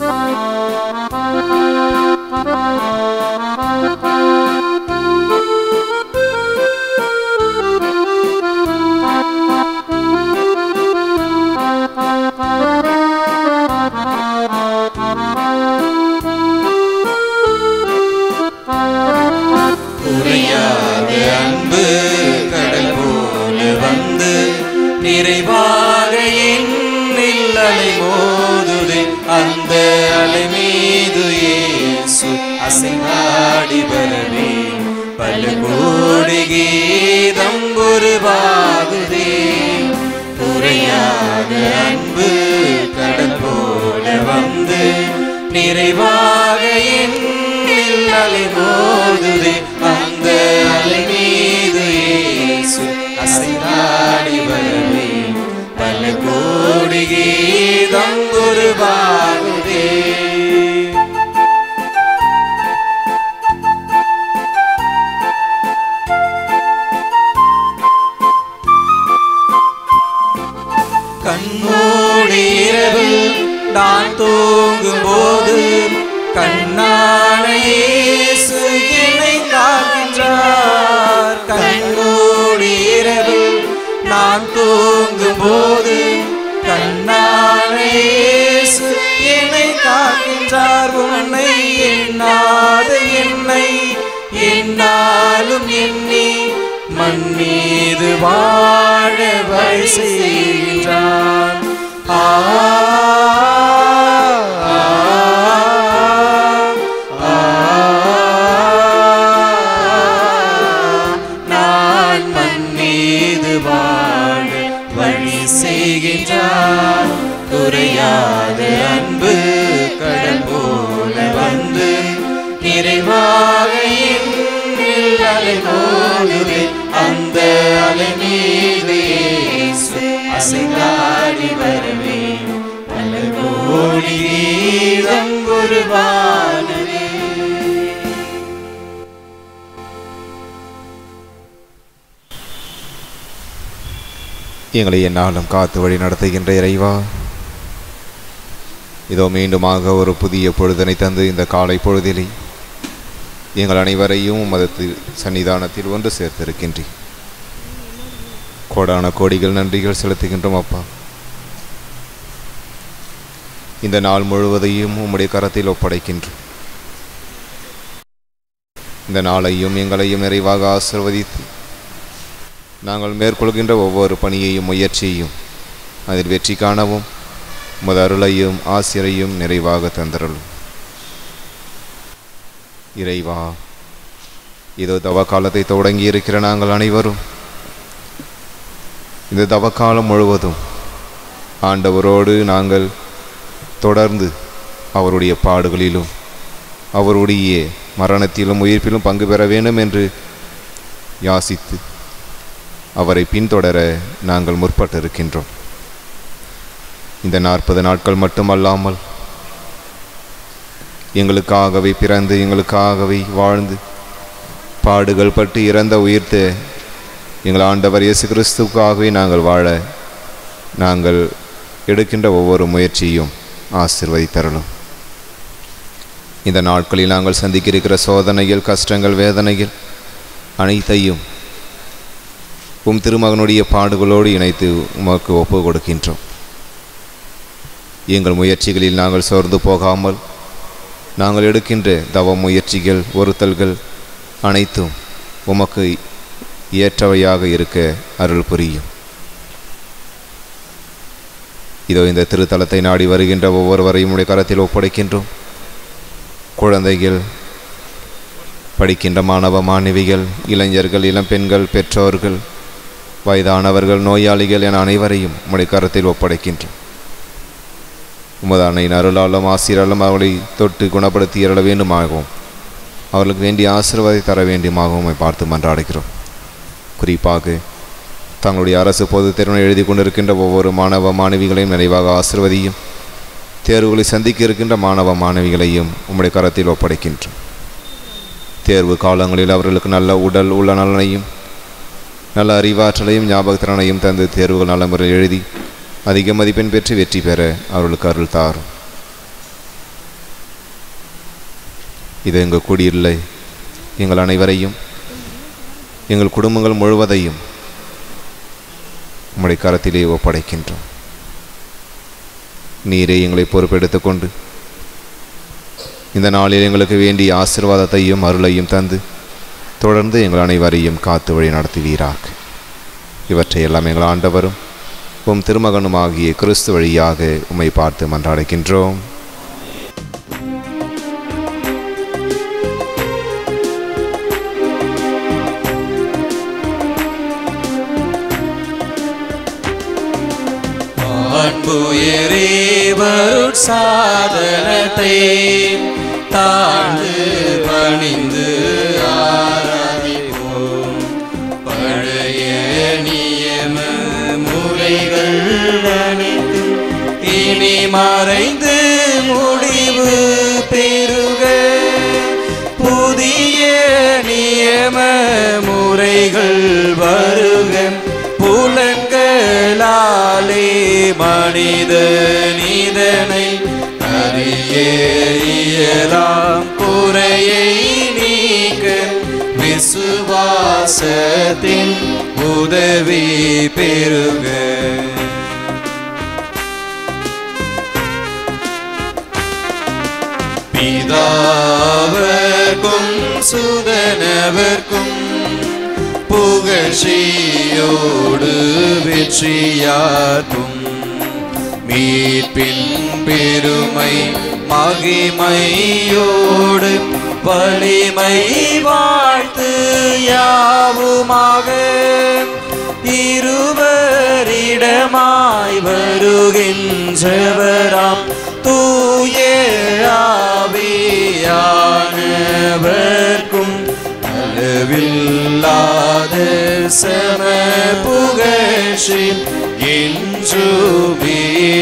குறையாத அன்பு கடல் போல வந்து நிறைவாக என்னில் அலை மோதுதே அந்த அலை மீது இயேசு அசைவாடி வரவே பல கோடி கீதம் உருவாகுதே குறையாத அன்பு கடல் போல வந்து நிறைவாக என்னில் அலை மோதுதே அந்த அலை மீது இயேசு அசைந்தாடி வரவே பல கோடி கீதம் உருவாகுதே கண்மூடி இரவு நான் தூங்கும் போது கண்ணான இயேசு என்னை காக்கின்றார் கண்மூடி இரவு நான் தூங்கும் போது கண்ணான இயேசு என்னை காக்கின்றார் உன்னை எண்ணாத என்னை என்னாலும் எண்ணி மண் மீது வாழ வழி செய்கின்றான் ஆ, ஆ, ஆ, நான் மண் மீது வாழ வழி செய்கின்றான் குறையாத அன்பு கடல் போல வந்து நிறைவாக என்னில் அலை மோதுதே அந்த அலை மீது இயேசு அசைந்தாடி வரவே பல கோடி கீதம் உருவானதே எங்களை என்னாலும் காத்து வழி நடத்துகின்ற இறைவா இதோ மீண்டுமாக ஒரு புதிய பொழுதனை தந்து இந்த காலை பொழுதிலே எங்கள் அனைவரையும் உமது தி- சன்னிதானத்தில் ஒன்று சேர்த்திருக்கின்றீர் கோடான கோடிகள் நன்றிகள் செலுத்துகின்றோம் அப்பா இந்த நாள் முழுவதையும் உம்முடைய கரத்தில் ஒப்படைக்கின்றோம் இந்த நாளையும் எங்களையும் நிறைவாக ஆசிர்வதித்து நாங்கள் மேற்கொள்கின்ற ஒவ்வொரு பணியையும் முயற்சியையும் அதில் வெற்றி காணவும் உமது அருளையும் ஆசிரியையும் நிறைவாக தந்தருளும் இறைவா இதோ தவக்காலத்தை தொடங்கி இருக்கிற நாங்கள் அனைவரும் இந்த தவக்காலம் முழுவதும் ஆண்டவரோடு நாங்கள் தொடர்ந்து அவருடைய பாடுகளிலும் அவருடைய மரணத்திலும் உயிர்ப்பிலும் பங்கு பெற வேண்டும் என்று யாசித்து அவரை பின்தொடர நாங்கள் முற்பட்டிருக்கின்றோம் இந்த நாற்பது நாட்கள் மட்டுமல்லாமல் எங்களுக்காகவே பிறந்து எங்களுக்காகவே வாழ்ந்து பாடுகள் பட்டு இறந்த உயிர்த்த எங்கள் ஆண்டவர் இயேசு கிறிஸ்துவுக்காகவே நாங்கள் வாழ நாங்கள் எடுக்கின்ற ஒவ்வொரு முயற்சியும் ஆசிர்வதித்தரலும் இந்த நாட்களில் நாங்கள் சந்திக்க இருக்கிற சோதனைகள் கஷ்டங்கள் வேதனைகள் அனைத்தையும் உம் திருமகனுடைய பாடுகளோடு இணைத்து உமக்கு ஒப்பு கொடுக்கின்றோம் எங்கள் முயற்சிகளில் நாங்கள் சோர்ந்து போகாமல் நாங்கள் எடுக்கின்ற தவ முயற்சிகள் ஒருத்தல்கள் அனைத்தும் உமக்கு ஏற்றவையாக இருக்க அருள் புரியும் இதோ இந்த திருத்தலத்தை நாடி வருகின்ற ஒவ்வொருவரையும் உடைய கரத்தில் ஒப்படைக்கின்றோம் குழந்தைகள் படிக்கின்ற மாணவ மாணவிகள் இளைஞர்கள் இளம்பெண்கள் பெற்றோர்கள் வயதானவர்கள் நோயாளிகள் என அனைவரையும் உம்முடைய கரத்தில் ஒப்படைக்கின்றோம் உமது அன்னையின் அருளாலும் ஆசிரியராலும் அவர்களை தொட்டு குணப்படுத்தி அருள வேண்டுமாகவும் அவர்களுக்கு வேண்டிய ஆசீர்வாதத்தை தர வேண்டுமாகவும் உம்மை பார்த்து மன்றாடுகிறோம் குறிப்பாக தங்களுடைய அரசு பொதுத் தேர்வு எழுதி கொண்டிருக்கின்ற ஒவ்வொரு மாணவ மாணவிகளையும் நிறைவாக ஆசிர்வதியும் தேர்வுகளை சந்திக்க இருக்கின்ற மாணவ மாணவிகளையும் உம்முடைய கரத்தில் ஒப்படைக்கின்றோம் தேர்வு காலங்களில் அவர்களுக்கு நல்ல உடல் உள்ள நலனையும் நல்ல அறிவாற்றலையும் ஞாபகத்திறனையும் தந்து தேர்வுகள் நல்ல முறையில் எழுதி அதிக மதிப்பெண் பெற்று வெற்றி பெற அவர்களுக்கு அருள் தாரும் இது எங்கள் குடியில்லை எங்கள் அனைவரையும் எங்கள் குடும்பங்கள் முழுவதையும் உம்முடைய கரத்திலே ஒப்படைக்கின்றோம் நீரே எங்களை பொறுப்பெடுத்துக் கொண்டு இந்த நாளில் எங்களுக்கு வேண்டிய ஆசீர்வாதத்தையும் அருளையும் தந்து தொடர்ந்து எங்கள் அனைவரையும் காத்து வழி நடத்துவீராக இவற்றை எல்லாம் எங்கள் ஆண்டவரும் உம் திருமகனுமாகிய கிறிஸ்து வழியாக உம்மை பார்த்து மன்றாடுகின்றோம் அன்புயரேவருட் சாதனத்தை தாழ்ந்து பணிந்து ஆராதிப்போம் பழைய நியம முறைகள் அனைத்து இனி மறைந்து முடிவு பெறுக புதிய நியம முறைகள் வருக புலன்களாலே மனித நீதனை அறிய இயலாம் குறையை நீக்க விசுவாசத்தின் உதவி பெறுக பிதாவர்க்கும் சுதனவர்க்கும் புகழ்ச்சியோடு வெற்றியார்க்கும் மீட்பின் பெருமை மகிமையோடு வலிமை வாழ்த்து யாவுமாக இருவரிடமாய் வருகின்றவராம் தூய ஆவியானவர்க்கும் அளவில்லாத சம புகழ்ச்சி என்றுமே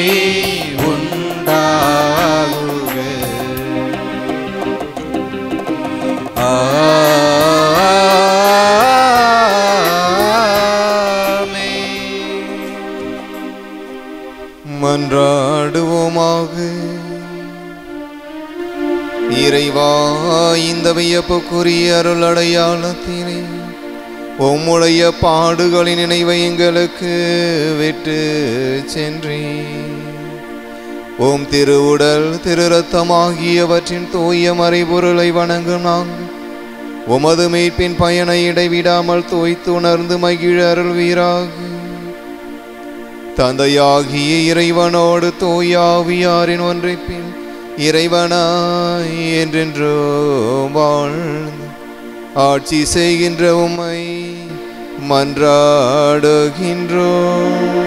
உண்டாகுக மன்றாடுவோமாக இறைவா இந்த வியப்புக்குரிய அருள் அடையாளத்தினை உம்முடைய பாடுகளின் நினைவை எங்களுக்கு விட்டு சென்றேன் ஓம் திருவுடல் திரு ரத்தமாகியவற்றின் தூய மறைபொருளை வணங்கும் நாங்கள் உமது மீட்பின் பயனை இடைவிடாமல் தோய்த்து உணர்ந்து மகிழ அருள்வீராக தந்தையாகிய இறைவனோடு தோயாவியாரின் ஒன்றைப்பின் இறைவனாய் என்றென்றோ வாழ்ந்து ஆட்சி செய்கின்ற உம்மை மன்றாடுகின்றோம்